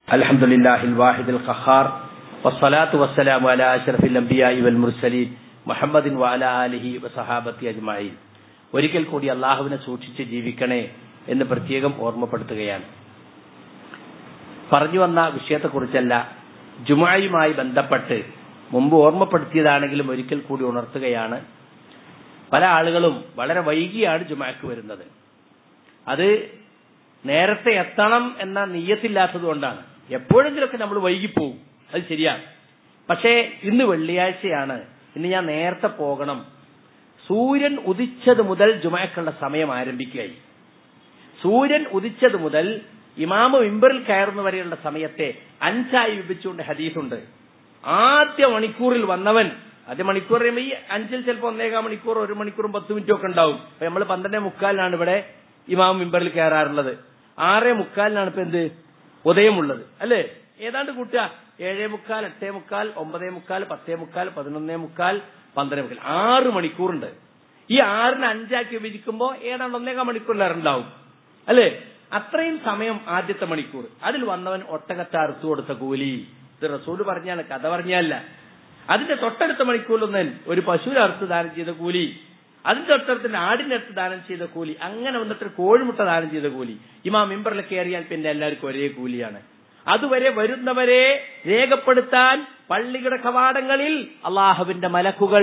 الحمد لله الواحد القهار والصلاة والسلام على أشرف الأنبياء والمرسلين محمد وعلى آله وصحابته أجمعين ഒരിക്കൽ കൂടി അള്ളാഹുവിനെ സൂക്ഷിച്ച് ജീവിക്കണേ എന്ന് പ്രത്യേകം ഓർമ്മപ്പെടുത്തുകയാണ് പറഞ്ഞു വന്ന വിഷയത്തെക്കുറിച്ചല്ല ജുമായുമായി ബന്ധപ്പെട്ട് മുമ്പ് ഓർമ്മപ്പെടുത്തിയതാണെങ്കിലും ഒരിക്കൽ കൂടി ഉണർത്തുകയാണ് പല ആളുകളും വളരെ വൈകിയാണ് ജുമാക്ക് വരുന്നത് അത് നേരത്തെ എത്തണം എന്ന നീയത്തില്ലാത്തത് കൊണ്ടാണ് എപ്പോഴെങ്കിലുമൊക്കെ നമ്മൾ വൈകിപ്പോവും അത് ശരിയാണ് പക്ഷേ ഇന്ന് വെള്ളിയാഴ്ചയാണ് ഇന്ന് ഞാൻ നേരത്തെ പോകണം സൂര്യൻ ഉദിച്ചത് മുതൽ ജുമാക്കുള്ള സമയം ആരംഭിക്കുകയായി സൂര്യൻ ഉദിച്ചത് മുതൽ ഇമാമ മിമ്പറിൽ കയറുന്ന വരെയുള്ള സമയത്തെ അഞ്ചായി വിഭജിച്ചുകൊണ്ട് ഹദീസുണ്ട് ആദ്യ മണിക്കൂറിൽ വന്നവൻ ആദ്യ മണിക്കൂർ ഈ അഞ്ചിൽ ചിലപ്പോൾ ഒന്നേകാം മണിക്കൂർ ഒരു മണിക്കൂറും പത്ത് മിനിറ്റും ഒക്കെ ഉണ്ടാവും അപ്പൊ നമ്മൾ പന്ത്രണ്ടേ മുക്കാലിനാണ് ഇവിടെ ഇമാം മിമ്പറിൽ കയറാറുള്ളത് ആറേ മുക്കാലിനാണ് ഇപ്പൊ എന്ത് ഉദയമുള്ളത് അല്ലേ ഏതാണ്ട് കൂട്ടുക ഏഴേ മുക്കാൽ എട്ടേ മുക്കാൽ ഒമ്പതേ മുക്കാൽ പത്തേ മുക്കാൽ പതിനൊന്നേ മുക്കാൽ പന്ത്രണ്ടേ മുക്കാൽ ആറ് മണിക്കൂറുണ്ട് ഈ ആറിന് അഞ്ചാക്കി വിഭജിക്കുമ്പോൾ ഏതാണ്ട് ഒന്നേകാം മണിക്കൂറിലേറുണ്ടാവും അല്ലേ അത്രയും സമയം ആദ്യത്തെ മണിക്കൂർ അതിൽ വന്നവൻ ഒട്ടകത്തെ അറുത്തു കൊടുത്ത കൂലി ഇത് റസൂല് പറഞ്ഞാണ് കഥ പറഞ്ഞല്ല അതിന്റെ തൊട്ടടുത്ത മണിക്കൂറിലൊന്നൻ ഒരു പശുവിനെ അറുത്ത് ദാനം ചെയ്ത കൂലി അതിന്റെ തൊട്ടടുത്തിന്റെ ആടിന്റെ അടുത്ത് ദാനം ചെയ്ത കൂലി അങ്ങനെ വന്നിട്ട് കോഴിമുട്ട ദാനം ചെയ്ത കൂലി ഇമാ മെമ്പറിൽ കയറിയാൽ പിന്നെ എല്ലാവർക്കും ഒരേ കൂലിയാണ് അതുവരെ വരുന്നവരെ രേഖപ്പെടുത്താൻ പള്ളിയുടെ കവാടങ്ങളിൽ അള്ളാഹുവിന്റെ മലക്കുകൾ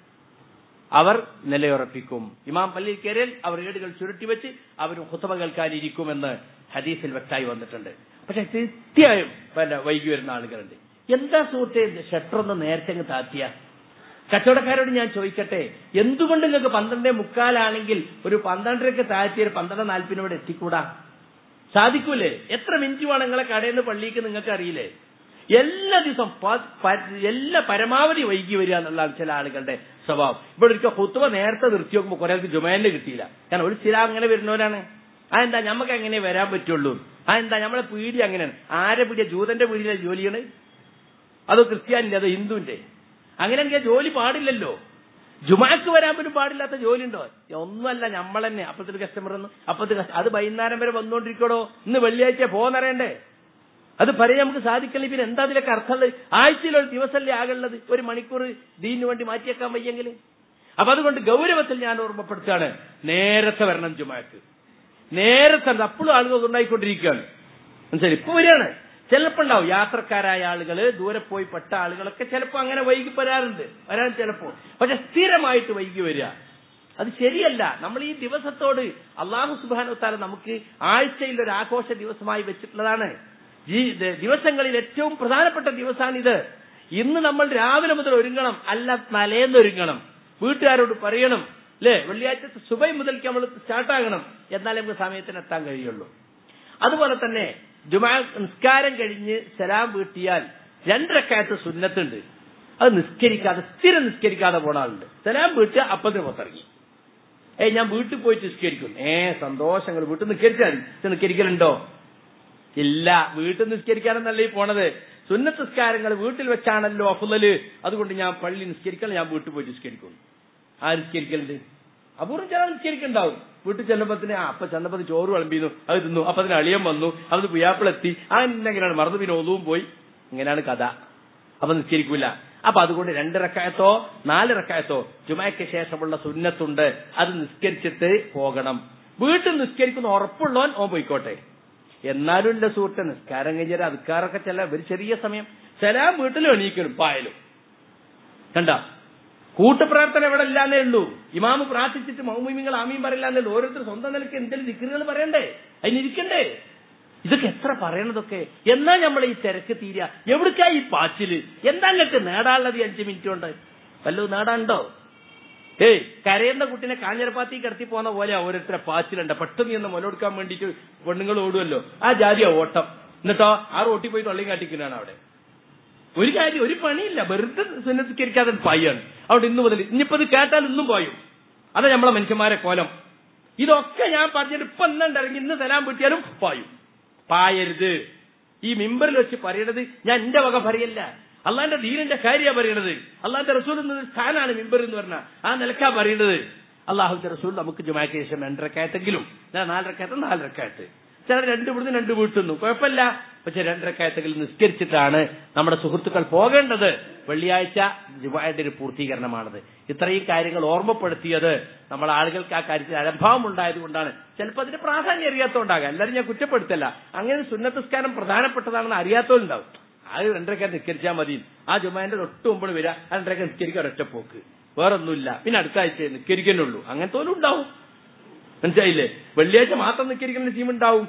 അവർ നിലയുറപ്പിക്കും ഇമാം പള്ളിയിൽ കയറിയാൽ അവർ ഏടുകൾ ചുരുട്ടി വെച്ച് അവർ ഹുത്തമ കേൾക്കാനിരിക്കുമെന്ന് ഹദീസിൽ വ്യക്തമായി വന്നിട്ടുണ്ട് പക്ഷെ തീർച്ചയായും പിന്നെ വൈകി വരുന്ന ആളുകളുണ്ട് എന്താ സുഹൃത്തെ ഷട്ടർ ഒന്ന് നേരത്തെ അങ്ങ് താത്തിയ കച്ചവടക്കാരോട് ഞാൻ ചോദിക്കട്ടെ എന്തുകൊണ്ട് നിങ്ങൾക്ക് പന്ത്രണ്ടേ മുക്കാലാണെങ്കിൽ ഒരു പന്ത്രണ്ടരക്ക് താഴ്ത്തിയ ഒരു പന്ത്രണ്ട് നാൽപ്പതിനോട് എത്തിക്കൂടാ സാധിക്കൂലേ എത്ര മിനിറ്റ് വേണം നിങ്ങളെ കടയിൽ നിന്ന് പള്ളിക്ക് നിങ്ങൾക്ക് അറിയില്ലേ എല്ലാ ദിവസം എല്ലാ പരമാവധി വൈകി വരിക എന്നുള്ളതാണ് ചില ആളുകളുടെ സ്വഭാവം ഇവിടെ ഒരിക്കൽ ഹുത്തുവ നേരത്തെ നിർത്തി നോക്കുമ്പോൾ കുറെ ആൾക്ക് ജുമേന്റെ കിട്ടിയില്ല കാരണം ഒരു ചില അങ്ങനെ വരുന്നവരാണ് ആ എന്താ നമുക്ക് എങ്ങനെ വരാൻ പറ്റുള്ളൂ ആ എന്താ നമ്മളെ പീടി അങ്ങനെയാണ് ആരെ പീടിയ ജൂതന്റെ പീടിയിലെ ജോലിയാണ് അതോ ക്രിസ്ത്യാനിന്റെ അതോ ഹിന്ദുവിന്റെ അങ്ങനെയെങ്കിൽ ജോലി പാടില്ലല്ലോ ജുമാക്ക് വരാൻ പോലും പാടില്ലാത്ത ജോലി ഉണ്ടോ ഒന്നുമല്ല നമ്മൾ തന്നെ അപ്പത്തിന് കസ്റ്റമർ ഒന്ന് അപ്പത്തിന് അത് വൈകുന്നേരം വരെ വന്നുകൊണ്ടിരിക്കണോ ഇന്ന് വെള്ളിയാഴ്ച പോന്നറിയണ്ടേ അത് പറയാൻ നമുക്ക് സാധിക്കില്ല പിന്നെ എന്താ അതിലൊക്കെ അർത്ഥമുള്ളത് ആഴ്ചയിൽ ഒരു ദിവസമല്ലേ ആകുള്ളത് ഒരു മണിക്കൂർ ദീനു വേണ്ടി മാറ്റിയേക്കാൻ വയ്യെങ്കിൽ അപ്പൊ അതുകൊണ്ട് ഗൗരവത്തിൽ ഞാൻ ഓർമ്മപ്പെടുത്താണ് നേരത്തെ വരണം ജുമാക്ക് നേരത്തെ അപ്പോഴും ആളുകൾ ഉണ്ടായിക്കൊണ്ടിരിക്കുകയാണ് മനസ്സിലായി ഇപ്പൊ വരികയാണ് ചിലപ്പോ ഉണ്ടാവും യാത്രക്കാരായ ആളുകൾ ദൂരെ പോയി പെട്ട ആളുകളൊക്കെ ചിലപ്പോ അങ്ങനെ വൈകി വരാറുണ്ട് വരാൻ ചിലപ്പോ പക്ഷെ സ്ഥിരമായിട്ട് വൈകി വരിക അത് ശരിയല്ല നമ്മൾ ഈ ദിവസത്തോട് അള്ളാഹു സുബാനുത്താല നമുക്ക് ആഴ്ചയിൽ ഒരു ആഘോഷ ദിവസമായി വെച്ചിട്ടുള്ളതാണ് ഈ ദിവസങ്ങളിൽ ഏറ്റവും പ്രധാനപ്പെട്ട ദിവസമാണിത് ഇന്ന് നമ്മൾ രാവിലെ മുതൽ ഒരുങ്ങണം അല്ല തലേന്ന് ഒരുങ്ങണം വീട്ടുകാരോട് പറയണം അല്ലേ വെള്ളിയാഴ്ച സുബൈ മുതൽക്ക് നമ്മൾ സ്റ്റാർട്ടാകണം എന്നാലേ നമുക്ക് സമയത്തിന് എത്താൻ കഴിയുള്ളൂ അതുപോലെ തന്നെ ജുമാ നിസ്കാരം കഴിഞ്ഞ് സലാം വീട്ടിയാൽ രണ്ടരക്കാലത്ത് സുന്നത്തുണ്ട് അത് നിസ്കരിക്കാതെ സ്ഥിരം നിസ്കരിക്കാതെ പോണ ആളുണ്ട് സലാം വീട്ടുക അപ്പത്തിന് പുറത്തിറങ്ങി ഏ ഞാൻ വീട്ടിൽ പോയിട്ട് നിസ്കരിക്കും ഏ സന്തോഷങ്ങൾ വീട്ടിൽ നിസ്കരിച്ചാൽ നിസ്കരിക്കലുണ്ടോ ഇല്ല വീട്ടിൽ നിസ്കരിക്കാനെന്നല്ല ഈ പോണത് സുന്നത്ത് നിസ്കാരങ്ങൾ വീട്ടിൽ വെച്ചാണല്ലോ അഫുലല് അതുകൊണ്ട് ഞാൻ പള്ളി നിസ്കരിക്കണം ഞാൻ വീട്ടിൽ പോയി നിസ്കരിക്കും ആ നിസ്കരിക്കലുണ്ട് അപൂർവം ചില നിസ്കരിക്കുണ്ടാവും വീട്ടിൽ ചെല്ലുമ്പത്തിന് അപ്പൊ ചെന്നപ്പത്തിന് ചോറ് വിളമ്പിന്നു അത് തിന്നു അപ്പൊ അതിന് അളിയം വന്നു അത് പുയാപ്പിളെത്തി അങ്ങനെയാണ് മറന്നു പിന്നെ ഒതുവും പോയി ഇങ്ങനെയാണ് കഥ അപ്പൊ നിസ്കരിക്കൂല അപ്പൊ അതുകൊണ്ട് രണ്ട് റക്കായത്തോ നാല് റക്കായത്തോ ജുമായ്ക്ക് ശേഷമുള്ള സുന്നത്തുണ്ട് അത് നിസ്കരിച്ചിട്ട് പോകണം വീട്ടിൽ നിസ്കരിക്കുന്ന ഉറപ്പുള്ളവൻ ഓൻ പോയിക്കോട്ടെ എന്നാലും എന്റെ സുഹൃത്തെ നിസ്കാരം കഴിഞ്ഞാൽ അതുക്കാരൊക്കെ ചില ഒരു ചെറിയ സമയം ചില വീട്ടിലും എണീക്കണം പായലും കണ്ട കൂട്ടുപ്രാർത്ഥന ഇവിടെ ഇല്ലാന്നേ ഉള്ളൂ ഇമാമ് പ്രാർത്ഥിച്ചിട്ട് മൗമിമിങ്ങൾ ആമീൻ പറയില്ലാന്നേ ഉള്ളൂ ഓരോരുത്തർ സ്വന്തം നിലയ്ക്ക് എന്തെങ്കിലും ദിക്കറുകൾ പറയണ്ടേ അതിനിരിക്കണ്ടേ ഇതൊക്കെ എത്ര പറയണതൊക്കെ എന്നാ നമ്മൾ ഈ തിരക്ക് തീരുക എവിടേക്കാ ഈ പാച്ചില് എന്താ അങ്ങോട്ട് നേടാനുള്ളത് അഞ്ചു മിനിറ്റ് കൊണ്ട് വല്ലതും നേടാനുണ്ടോ ഏയ് കരയുന്ന കുട്ടിനെ കാഞ്ഞിരപ്പാത്തി കിടത്തി പോകുന്ന പോലെ ഓരോരുത്തരെ പാച്ചിലുണ്ട് പെട്ടെന്ന് എന്ന് മുലൊടുക്കാൻ വേണ്ടിയിട്ട് പെണ്ണുങ്ങൾ ഓടുമല്ലോ ആ ജാതിയാ ഓട്ടം എന്നിട്ടോ ആ റോട്ടിൽ പോയി തൊള്ളിയും കാട്ടിക്കുന്നതാണ് അവിടെ ഒരു കാര്യം ഒരു പണിയില്ല വെറുതെ സുന്നത്തിക്കരിക്കാതെ പായാണ് അവിടെ ഇന്ന് മുതൽ ഇനിയിപ്പോ ഇത് കേട്ടാൽ ഇന്നും പായും അതാ നമ്മളെ മനുഷ്യന്മാരെ കോലം ഇതൊക്കെ ഞാൻ പറഞ്ഞിട്ട് ഇപ്പൊ ഇറങ്ങി ഇന്ന് തരാൻ പറ്റിയാലും പായും പായരുത് ഈ മിമ്പറിൽ വെച്ച് പറയണത് ഞാൻ എന്റെ വക പറയല്ല അള്ളാന്റെ ദീനിന്റെ കാര്യ പറയണത് അള്ളാന്റെ റസൂൽ എന്ന സ്ഥാനാണ് മിമ്പർ എന്ന് പറഞ്ഞ ആ നിലക്കാ പറയണത് അള്ളാഹുന്റെ റസൂൽ നമുക്ക് ജുമാക്ക് ശേഷം രണ്ടരക്കായത്തെങ്കിലും നാലരക്കായത്ത് നാലരക്കായത്ത് ചില രണ്ട് ഇവിടുന്ന് രണ്ട് വീട്ടുന്നു കുഴപ്പമില്ല പക്ഷെ രണ്ടരക്കായത്തെങ്കിലും നിസ്കരിച്ചിട്ടാണ് നമ്മുടെ സുഹൃത്തുക്കൾ പോകേണ്ടത് വെള്ളിയാഴ്ച ജുമായുടെ ഒരു പൂർത്തീകരണമാണത് ഇത്രയും കാര്യങ്ങൾ ഓർമ്മപ്പെടുത്തിയത് നമ്മൾ ആളുകൾക്ക് ആ കാര്യത്തിൽ അലംഭാവം ഉണ്ടായത് കൊണ്ടാണ് ചിലപ്പോൾ അതിന്റെ പ്രാധാന്യം അറിയാത്തതുകൊണ്ടാകാം എല്ലാവരും ഞാൻ കുറ്റപ്പെടുത്തല്ല അങ്ങനെ സുന്നത്തസ്കാരം പ്രധാനപ്പെട്ടതാണെന്ന് അറിയാത്തതുണ്ടാവും ആ രണ്ടരക്കാർ നിസ്കരിച്ചാൽ മതി ആ ജുമാന്റെ തൊട്ട് മുമ്പ് വരിക ആ രണ്ടരക്കാർ നിസ്കരിക്കാൻ ഒരൊറ്റ പോക്ക് വേറൊന്നുമില്ല പിന്നെ അടുത്ത ആഴ്ച നിസ്കരിക്കുന്നുള്ളൂ അങ്ങനത്തെ പോലും ഉണ്ടാവും മനസ്സിലായില്ലേ വെള്ളിയാഴ്ച മാത്രം നിസ്കരിക്കുന്ന ടീം ഉണ്ടാവും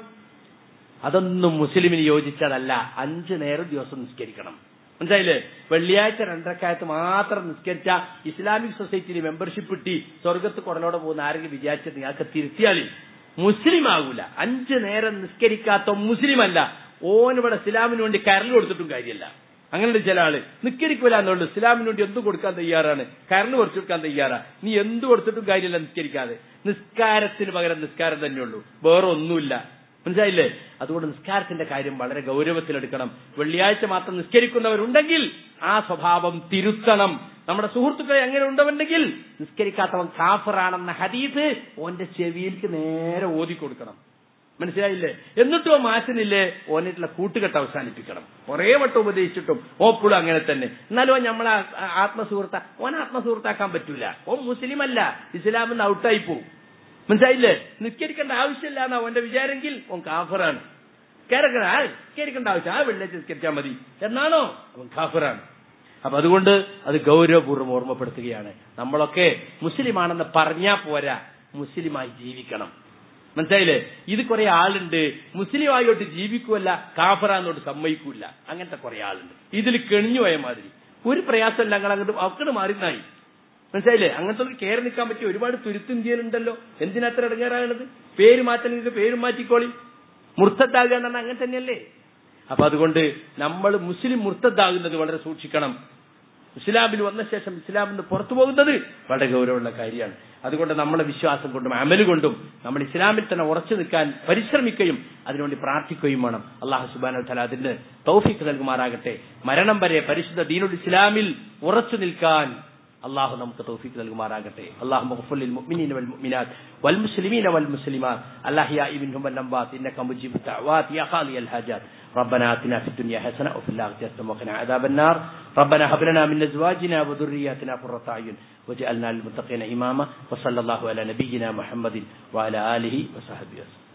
അതൊന്നും മുസ്ലിമിന് യോജിച്ചതല്ല അഞ്ചു നേരം ദിവസം നിസ്കരിക്കണം മനസ്സിലായില്ലേ വെള്ളിയാഴ്ച രണ്ടരക്കാലത്ത് മാത്രം നിസ്കരിച്ച ഇസ്ലാമിക് സൊസൈറ്റിയിൽ മെമ്പർഷിപ്പ് കിട്ടി സ്വർഗത്ത് കുടലോടെ പോകുന്ന ആരെങ്കിലും വിചാരിച്ചത് നിങ്ങൾക്ക് തിരുത്തിയാളി മുസ്ലിം ആകൂല അഞ്ചു നേരം നിസ്കരിക്കാത്ത മുസ്ലിം അല്ല ഓനിവിടെ ഇസ്ലാമിന് വേണ്ടി കരൽ കൊടുത്തിട്ടും കാര്യമല്ല അങ്ങനെ ചില ആള് നിസ്കരിക്കൂല എന്നുള്ളൂ ഇസ്ലാമിന് വേണ്ടി എന്ത് കൊടുക്കാൻ തയ്യാറാണ് കരണ്ട് കുറച്ചു കൊടുക്കാൻ തയ്യാറാ നീ എന്ത് കൊടുത്തിട്ടും കാര്യമില്ല നിസ്കരിക്കാതെ നിസ്കാരത്തിന് പകരം നിസ്കാരം തന്നെയുള്ളൂ വേറെ ഒന്നുമില്ല മനസ്സിലായില്ലേ അതുകൊണ്ട് നിസ്കാരത്തിന്റെ കാര്യം വളരെ ഗൗരവത്തിലെടുക്കണം വെള്ളിയാഴ്ച മാത്രം നിസ്കരിക്കുന്നവരുണ്ടെങ്കിൽ ആ സ്വഭാവം തിരുത്തണം നമ്മുടെ സുഹൃത്തുക്കളെ എങ്ങനെ ഉണ്ടവരുണ്ടെങ്കിൽ നിസ്കരിക്കാത്തവൻ കാഫറാണെന്ന ഹദീസ് ഓന്റെ ചെവിയിലേക്ക് നേരെ ഓതി കൊടുക്കണം മനസ്സിലായില്ലേ എന്നിട്ടും മാറ്റുന്നില്ലേ ഓനിട്ടുള്ള കൂട്ടുകെട്ട് അവസാനിപ്പിക്കണം കുറെ വട്ടം ഉപദേശിച്ചിട്ടും ഓപ്പോഴും അങ്ങനെ തന്നെ എന്നാലും നമ്മളെ ആത്മസുഹൃത്ത ഓൻ ആത്മസുഹൃത്താക്കാൻ പറ്റൂല ഓൻ മുസ്ലിം അല്ല ഇസ്ലാമിൽ നിന്ന് ഔട്ടായി പോവും മനസ്സിലായില്ലേ നിസ്കരിക്കേണ്ട ആവശ്യമില്ല എന്നാ അവന്റെ വിചാരെങ്കിൽ ഓൻ കാഫറാണ് കേരക്കണ നിസ്കരിക്കേണ്ട ആവശ്യം ആ വെള്ളിയാഴ്ച നിസ്കരിച്ചാൽ മതി എന്നാണോ അവൻ കാഫറാണ് അപ്പൊ അതുകൊണ്ട് അത് ഗൗരവപൂർവ്വം ഓർമ്മപ്പെടുത്തുകയാണ് നമ്മളൊക്കെ മുസ്ലിമാണെന്ന് പറഞ്ഞാ പോരാ മുസ്ലിമായി ജീവിക്കണം മനസ്സിലായില്ലേ ഇത് കുറെ ആളുണ്ട് മുസ്ലിം ആയോട്ട് ജീവിക്കുമല്ല കാഫറാന്നോട്ട് സമ്മതിക്കൂല അങ്ങനത്തെ കുറെ ആളുണ്ട് ഇതിൽ കെണിഞ്ഞു പോയ മാതിരി ഒരു പ്രയാസമില്ല ഞങ്ങൾ അങ്ങോട്ട് അവക്കട് മാറിനായി മനസ്സിലായില്ലേ അങ്ങനത്തെ ഒരു കയറി നിൽക്കാൻ പറ്റിയ ഒരുപാട് തുരുത്ത് ഇന്ത്യയിലുണ്ടല്ലോ എന്തിനാ അത്ര ഇടങ്ങേറാകണത് പേര് മാറ്റണമെങ്കിൽ പേരും മാറ്റിക്കോളി മുർത്തദ്ദാകുക എന്ന് പറഞ്ഞാൽ അങ്ങനെ തന്നെയല്ലേ അപ്പൊ അതുകൊണ്ട് നമ്മൾ മുസ്ലിം മുർത്തദ്ദാകുന്നത് വളരെ സൂക്ഷിക്കണം ഇസ്ലാമിൽ വന്ന ശേഷം ഇസ്ലാമിൽ നിന്ന് പുറത്തു പോകുന്നത് വളരെ ഗൗരവമുള്ള കാര്യമാണ് അതുകൊണ്ട് നമ്മുടെ വിശ്വാസം കൊണ്ടും അമല് കൊണ്ടും നമ്മൾ ഇസ്ലാമിൽ തന്നെ ഉറച്ചു നിൽക്കാൻ പരിശ്രമിക്കുകയും അതിനുവേണ്ടി പ്രാർത്ഥിക്കുകയും വേണം അള്ളാഹു സുബാന തല അതിന് തൗഫീഖ് നൽകുമാറാകട്ടെ മരണം വരെ പരിശുദ്ധ ദീനുൽ ഇസ്ലാമിൽ ഉറച്ചു നിൽക്കാൻ الله نمك توفيق للمراقبة اللهم اغفر للمؤمنين والمؤمنات والمسلمين والمسلمات الأحياء منهم والأموات إنك مجيب الدعوات يا خالي الحاجات ربنا آتنا في الدنيا حسنة وفي الآخرة حسنة وقنا عذاب النار ربنا هب لنا من أزواجنا وذرياتنا قرة أعين وجعلنا للمتقين إماما وصلى الله على نبينا محمد وعلى آله وصحبه وسلم